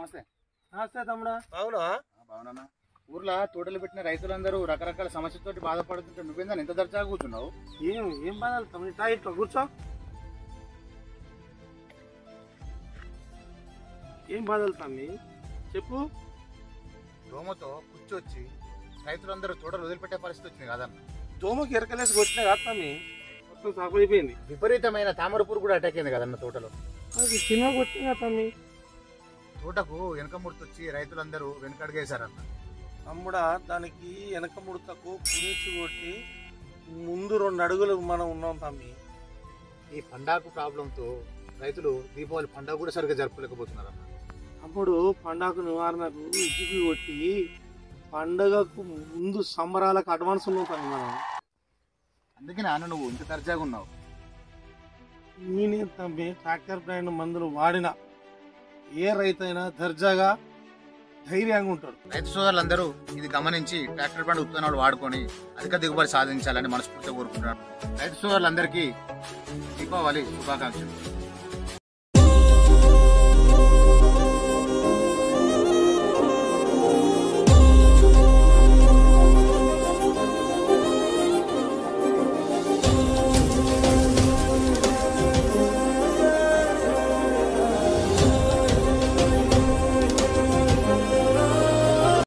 నమస్తే నమస్తే తమ్ముడా అవునా బాగున్నా ఊర్లో తోటలు పెట్టిన రైతులందరూ రకరకాల సమస్యలతోటి బాధపడుతుంటే నువ్వేందని ఎంత దర్జాగా కూర్చున్నావు ఏం ఏం బాధాలు తమ్ముడు ఇట్లా ఇట్లా కూర్చో ఏం బాధలు తమ్మి చెప్పు దోమతో కూర్చొచ్చి రైతులందరూ తోటలు వదిలిపెట్టే పరిస్థితి వచ్చింది కదన్న దోమకి ఎరకలేసి కొట్టినా కాదు తమ్మి మొత్తం సాగు అయిపోయింది విపరీతమైన తామర పురుగు కూడా అటాక్ అయింది కదన్న తోటలో అది సినిమా కొట్టినా తమ్మి తోటకు వెనక ముడితొచ్చి రైతులందరూ వెనకడిగేశారన్న తమ్ముడా దానికి వెనక ముడతకు పురించి కొట్టి ముందు రెండు అడుగులు మనం ఉన్నాం తమ్మి ఈ పండాకు ప్రాబ్లంతో రైతులు దీపావళి పండుగ కూడా సరిగ్గా జరుపుకోలేకపోతున్నారన్న అప్పుడు పండగకు నివారణకు ఇటుకి కొట్టి పండగకు ముందు సంబరాలకు అడ్వాన్స్ ఉన్నాం తమ్మి మనం అందుకే నాన్న నువ్వు ఇంత దర్జాగా ఉన్నావు నేనే తమ్మి ట్రాక్టర్ బ్రాండ్ మందులు వాడిన ఏ రైతైనా దర్జాగా ధైర్యంగా ఉంటాడు రైతు సోదరులందరూ ఇది గమనించి ట్రాక్టర్ బండి ఉత్పన్నాలు వాడుకొని అధిక దిగుబడి సాధించాలని మనస్ఫూర్తిగా కోరుకుంటున్నాను రైతు సోదరులందరికీ దీపావళి శుభాకాంక్షలు